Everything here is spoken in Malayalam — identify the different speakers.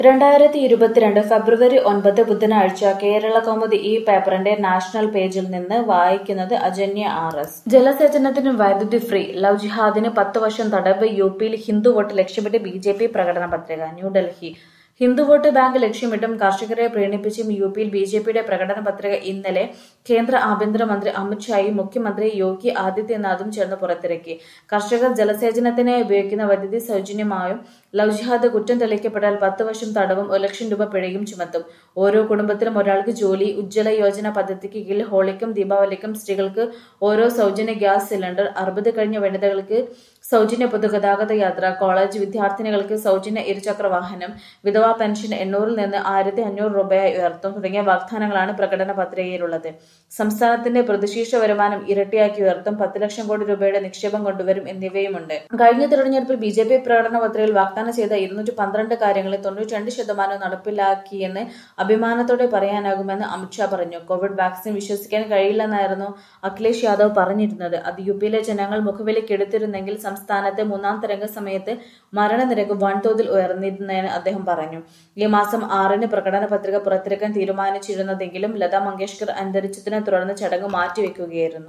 Speaker 1: രണ്ടായിരത്തി ഇരുപത്തിരണ്ട് ഫെബ്രുവരി ഒൻപത് ബുധനാഴ്ച കേരള കൗമുദി ഈ പേപ്പറിന്റെ നാഷണൽ പേജിൽ നിന്ന് വായിക്കുന്നത് അജന്യ ആർ എസ് ജലസേചനത്തിന് വൈദ്യുതി ഫ്രീ ലവ് ജിഹാദിന് പത്ത് വർഷം തടവ് യു പിയിൽ ഹിന്ദു വോട്ട് ലക്ഷ്യമിട്ട് ബി ജെ പി പ്രകടന പത്രിക ന്യൂഡൽഹി ഹിന്ദു വോട്ട് ബാങ്ക് ലക്ഷ്യമിട്ടും കർഷകരെ പ്രീണിപ്പിച്ചും യു പിയിൽ ബി ജെ പിയുടെ പ്രകടന പത്രിക ഇന്നലെ കേന്ദ്ര ആഭ്യന്തരമന്ത്രി അമിത്ഷായും മുഖ്യമന്ത്രി യോഗി ആദിത്യനാഥും ചേർന്ന് പുറത്തിറക്കി കർഷകർ ജലസേചനത്തിനായി ഉപയോഗിക്കുന്ന വൈദ്യുതി സൗജന്യമായും ലവ് ജിഹാദ് കുറ്റം തെളിയിക്കപ്പെട്ടാൽ പത്ത് വർഷം തടവും ഒരു ലക്ഷം രൂപ പിഴയും ചുമത്തും ഓരോ കുടുംബത്തിലും ഒരാൾക്ക് ജോലി ഉജ്ജ്വല യോജന പദ്ധതിക്ക് കീഴിൽ ഹോളിക്കും ദീപാവലിക്കും സ്ത്രീകൾക്ക് ഓരോ സൗജന്യ ഗ്യാസ് സിലിണ്ടർ അറുപത് കഴിഞ്ഞ വനിതകൾക്ക് സൗജന്യ പൊതുഗതാഗത യാത്ര കോളേജ് വിദ്യാർത്ഥിനികൾക്ക് സൗജന്യ ഇരുചക്ര വാഹനം വിധവാ പെൻഷൻ എണ്ണൂറിൽ നിന്ന് ആയിരത്തി അഞ്ഞൂറ് രൂപയായി ഉയർത്തും തുടങ്ങിയ വാഗ്ദാനങ്ങളാണ് പ്രകടന പത്രികയിലുള്ളത് സംസ്ഥാനത്തിന്റെ പ്രതിശീർഷ വരുമാനം ഇരട്ടിയാക്കി ഉയർത്തും പത്ത് ലക്ഷം കോടി രൂപയുടെ നിക്ഷേപം കൊണ്ടുവരും എന്നിവയുമുണ്ട് കഴിഞ്ഞ തെരഞ്ഞെടുപ്പിൽ ബി ജെ പി പ്രകടന പത്രികയിൽ വാഗ്ദാനം ചെയ്ത ഇരുന്നൂറ്റി പന്ത്രണ്ട് കാര്യങ്ങളിൽ തൊണ്ണൂറ്റി രണ്ട് ശതമാനം നടപ്പിലാക്കിയെന്ന് അഭിമാനത്തോടെ പറയാനാകുമെന്ന് അമിത്ഷാ പറഞ്ഞു കോവിഡ് വാക്സിൻ വിശ്വസിക്കാൻ കഴിയില്ലെന്നായിരുന്നു അഖിലേഷ് യാദവ് പറഞ്ഞിരുന്നത് അത് യു പിയിലെ ജനങ്ങൾ മുഖവിലക്കെടുത്തിരുന്നെങ്കിൽ സംസ്ഥാനത്ത് മൂന്നാം തരംഗ സമയത്ത് മരണനിരക്ക് വൻതോതിൽ ഉയർന്നിരുന്നതെന്ന് അദ്ദേഹം പറഞ്ഞു ഈ മാസം ആറിന് പ്രകടന പത്രിക പുറത്തിറക്കാൻ തീരുമാനിച്ചിരുന്നതെങ്കിലും ലതാ മങ്കേഷ്കർ അന്തരിച്ചതിനെ തുടർന്ന് ചടങ്ങ് മാറ്റിവെക്കുകയായിരുന്നു